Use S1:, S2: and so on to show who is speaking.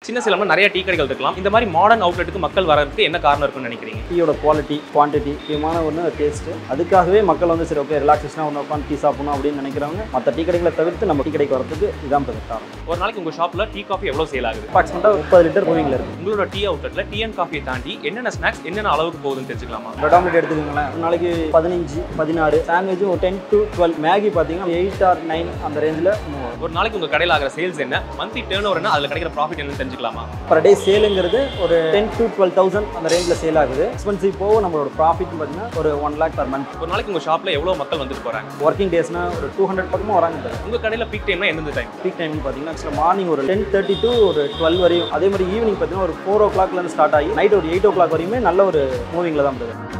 S1: சின்ன சேலம்ல நிறைய டீ கடைகள் இருக்கலாம் இந்த மாதிரி மாடர்ன் அவுட்லெட்டுக்கு மக்கள் வரதுக்கு என்ன காரணம் இருக்குன்னு நினைக்கிறீங்க
S2: டீயோட குவாலிட்டி குவான்டிட்டி முக்கியமான ஒன்று டேஸ்ட்டு அதுக்காகவே மக்கள் வந்து சரி ஓகே ரிலாக்ஸேஷனாக ஒன்று உட்காந்து டீ சாப்பிடணும் அப்படின்னு நினைக்கிறவங்க மற்ற டீ கடைகளை தவிர்த்து நம்ம டீ கடைக்கு வரதுக்கு இதான் பெரிய காரணம்
S1: ஒரு நாளைக்கு உங்க ஷாப்ல டீ காஃபி எவ்வளவு சேல் ஆகுது
S2: அப்ராக்சிமேட்டாக முப்பது லிட்டர் மூவிங்கில் இருக்குது
S1: உங்களோட டீ அவுட்லெட்ல டீ அண்ட் காஃபியை தாண்டி என்னென்ன ஸ்நாக்ஸ் என்னென்ன அளவுக்கு போகுதுன்னு தெரிஞ்சுக்கலாமா
S2: பிரெட் ஆம்லெட் எடுத்துக்கோங்களேன் ஒரு நாளைக்கு பதினஞ்சு பதினாறு சாண்ட்விச் ஒரு டென் டு டுவெல் மேகி பார்த்தீங்கன்னா எயிட் ஆர் நைன் அந்த ரேஞ்சில்
S1: ஒரு நாளைக்கு உங்க கடையில் ஆகிற சேல்ஸ் என்ன மந்த்லி டேர்ன் ஓவர் என்ன அதுல கிடைக்கிற ப்ராஃபிட் என்னன்னு தெரிஞ்சுக்கலாமா
S2: பர் டே சேலுங்கிறது ஒரு டென் டு டுவெல் தௌசண்ட் அந்த ரேஞ்சில் சேல் ஆகுது எக்ஸ்பென்சிவ் போக நம்மளோட ப்ராஃபிட் பார்த்தீங்கன்னா ஒரு ஒன் லேக் பர் மந்த்
S1: ஒரு நாளைக்கு உங்க ஷாப்ல எவ்வளவு மக்கள் வந்துட்டு போறாங்க
S2: ஒர்க்கிங் டேஸ்னா ஒரு டூ ஹண்ட்ரட் பக்கமாக வராங்க
S1: உங்க கடையில பீக் டைம்னா எந்தெந்த டைம்
S2: பீக் டைம்னு பார்த்தீங்கன்னா ஆக்சுவலாக மார்னிங் ஒரு டென் தேர்ட்டி டு ஒரு டுவெல் வரையும் அதே மாதிரி ஈவினிங் பார்த்தீங்கன்னா ஒரு ஃபோர் ஓ கிளாக்லேருந்து ஸ்டார்ட் ஆகி நைட் ஒரு எயிட் ஓ கிளாக் வரையுமே நல்ல ஒரு மூவிங்கில் தான் இருக்குது